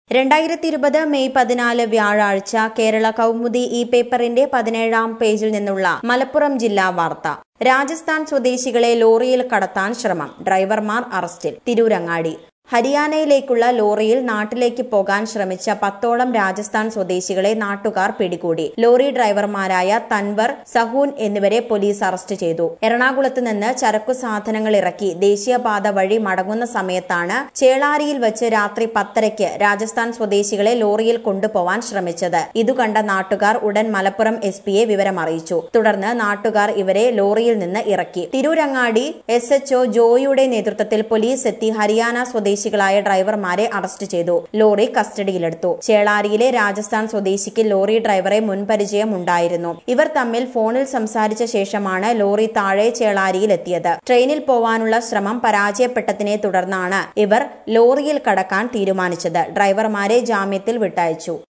രണ്ടായിരത്തി ഇരുപത് മെയ് പതിനാല് വ്യാഴാഴ്ച കേരള കൗമുദി ഈ പേപ്പറിന്റെ പതിനേഴാം പേജിൽ നിന്നുള്ള മലപ്പുറം ജില്ലാ വാർത്ത രാജസ്ഥാൻ സ്വദേശികളെ ലോറിയിൽ കടത്താൻ ശ്രമം ഡ്രൈവർമാർ അറസ്റ്റിൽ തിരൂരങ്ങാടി ഹരിയാനയിലേക്കുള്ള ലോറിയിൽ നാട്ടിലേക്ക് പോകാൻ ശ്രമിച്ച പത്തോളം രാജസ്ഥാൻ സ്വദേശികളെ നാട്ടുകാർ പിടികൂടി ലോറി ഡ്രൈവർമാരായ തൻവർ സഹൂൻ എന്നിവരെ പോലീസ് അറസ്റ്റ് ചെയ്തു എറണാകുളത്ത് നിന്ന് ചരക്കു സാധനങ്ങൾ ഇറക്കി ദേശീയപാത വഴി മടങ്ങുന്ന സമയത്താണ് ചേളാരിയിൽ വെച്ച് രാത്രി പത്തരയ്ക്ക് രാജസ്ഥാൻ സ്വദേശികളെ ലോറിയിൽ കൊണ്ടുപോവാൻ ശ്രമിച്ചത് ഇതു കണ്ട നാട്ടുകാർ ഉടൻ മലപ്പുറം എസ് പിയെ വിവരം അറിയിച്ചു തുടർന്ന് നാട്ടുകാർ ഇവരെ ലോറിയിൽ നിന്ന് ഇറക്കി തിരൂരങ്ങാടി എസ് എച്ച്ഒ ജോയിയുടെ നേതൃത്വത്തിൽ പോലീസ് എത്തി ഹരിയാന സ്വദേശികളായ ഡ്രൈവർമാരെ അറസ്റ്റ് ചെയ്തു ലോറി കസ്റ്റഡിയിലെടുത്തു ചേളാരിയിലെ രാജസ്ഥാൻ സ്വദേശിക്ക് ലോറി ഡ്രൈവറെ മുൻപരിചയം ഉണ്ടായിരുന്നു ഇവർ തമ്മിൽ ഫോണിൽ സംസാരിച്ച ശേഷമാണ് ലോറി താഴെ ചേളാരിയിൽ എത്തിയത് ട്രെയിനിൽ പോവാനുള്ള ശ്രമം പരാജയപ്പെട്ടതിനെ തുടർന്നാണ് ഇവർ ലോറിയിൽ കടക്കാൻ തീരുമാനിച്ചത് ഡ്രൈവർമാരെ ജാമ്യത്തിൽ വിട്ടയച്ചു